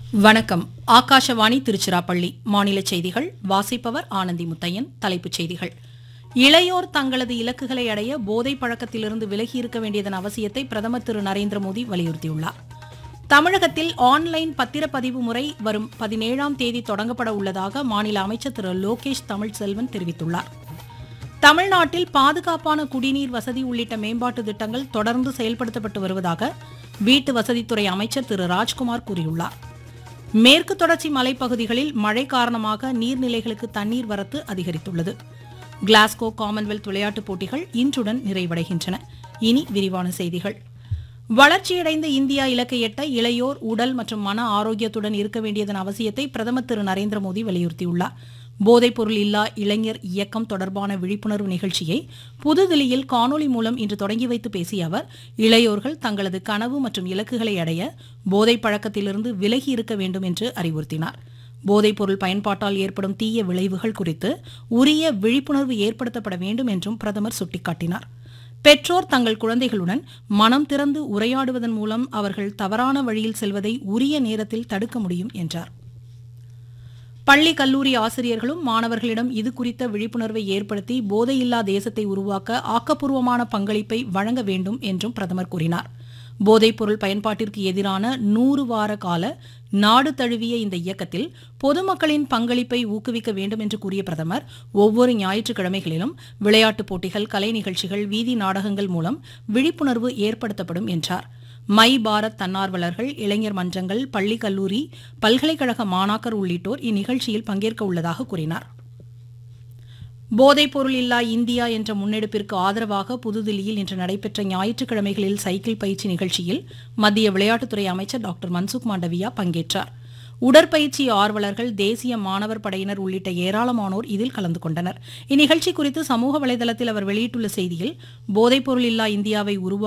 வணக்கம் ஆகாஷவாணி திருச்சிராப்பள்ளி மாநில செய்திகள் வாசிப்பவர் ஆனந்தி முத்தையன் தலைப்புச் செய்திகள் இளையோர் தங்களது இலக்குகளை அடைய போதைப் பழக்கத்திலிருந்து விலகி இருக்க வேண்டியதன் அவசியத்தை பிரதமர் திரு நரேந்திர மோடி வலியுறுத்தியுள்ளார் தமிழகத்தில் ஆன்லைன் பத்திரப்பதிவு முறை வரும் பதினேழாம் தேதி தொடங்கப்பட உள்ளதாக மாநில அமைச்சர் திரு லோகேஷ் தமிழ்செல்வன் தெரிவித்துள்ளார் தமிழ்நாட்டில் பாதுகாப்பான குடிநீர் வசதி உள்ளிட்ட மேம்பாட்டு திட்டங்கள் தொடர்ந்து செயல்படுத்தப்பட்டு வருவதாக வீட்டு வசதித்துறை அமைச்சர் திரு ராஜ்குமார் கூறியுள்ளார் மேற்கு தொடர்ச்சி மலைப்பகுதிகளில் மழை காரணமாக நீர்நிலைகளுக்கு தண்ணீர் வரத்து அதிகரித்துள்ளது கிளாஸ்கோ காமன்வெல்த் விளையாட்டுப் போட்டிகள் இன்றுடன் நிறைவடைகின்றன இனி விரிவான செய்திகள் வளர்ச்சியடைந்த இந்தியா இலக்கை எட்ட இளையோர் உடல் மற்றும் மன ஆரோக்கியத்துடன் இருக்க வேண்டியதன் அவசியத்தை பிரதமர் திரு நரேந்திர மோடி வலியுறுத்தியுள்ளார் போதைப்பொருள் இல்லா இளைஞர் இயக்கம் தொடர்பான விழிப்புணர்வு நிகழ்ச்சியை புதுதில்லியில் காணொலி மூலம் இன்று தொடங்கி வைத்து பேசிய அவர் இளையோர்கள் தங்களது கனவு மற்றும் இலக்குகளை அடைய போதைப் பழக்கத்திலிருந்து விலகி இருக்க வேண்டும் என்று அறிவுறுத்தினார் போதைப்பொருள் பயன்பாட்டால் ஏற்படும் தீய விளைவுகள் குறித்து உரிய விழிப்புணர்வு ஏற்படுத்தப்பட வேண்டும் என்றும் பிரதமர் சுட்டிக்காட்டினார் பெற்றோர் தங்கள் குழந்தைகளுடன் மனம் திறந்து உரையாடுவதன் மூலம் அவர்கள் தவறான வழியில் செல்வதை உரிய நேரத்தில் தடுக்க முடியும் என்றார் பள்ளி கல்லூரி ஆசிரியர்களும் மாணவர்களிடம் இது குறித்த விழிப்புணர்வை ஏற்படுத்தி போதையில்லா தேசத்தை உருவாக்க ஆக்கப்பூர்வமான பங்களிப்பை வழங்க வேண்டும் என்றும் பிரதமர் கூறினார் போதைப்பொருள் பயன்பாட்டிற்கு எதிரான நூறு வார கால நாடு தழுவிய இந்த இயக்கத்தில் பொதுமக்களின் பங்களிப்பை ஊக்குவிக்க வேண்டும் என்று கூறிய பிரதமர் ஒவ்வொரு ஞாயிற்றுக்கிழமைகளிலும் விளையாட்டுப் போட்டிகள் கலை நிகழ்ச்சிகள் வீதி நாடகங்கள் மூலம் விழிப்புணர்வு ஏற்படுத்தப்படும் என்றார் மை பாரத் தன்னார்வலர்கள் இளைஞர் மன்றங்கள் பள்ளி கல்லூரி பல்கலைக்கழக மாணாக்கர் உள்ளிட்டோர் இந்நிகழ்ச்சியில் பங்கேற்க உள்ளதாக கூறினார் போதைப்பொருள் இல்லா இந்தியா என்ற முன்னெடுப்பிற்கு ஆதரவாக புதுதில்லியில் இன்று நடைபெற்ற ஞாயிற்றுக்கிழமைகளில் சைக்கிள் பயிற்சி நிகழ்ச்சியில் மத்திய விளையாட்டுத்துறை அமைச்சர் டாக்டர் மன்சுக் மாண்டவியா பங்கேற்றார் உடற்பயிற்சி ஆர்வலர்கள் தேசிய மாணவர் படையினர் உள்ளிட்ட ஏராளமானோர் இதில் கலந்து கொண்டனர் இந்நிகழ்ச்சி குறித்து சமூக வலைதளத்தில் அவர் வெளியிட்டுள்ள செய்தியில் போதைப்பொருள் இல்லா இந்தியாவை உருவா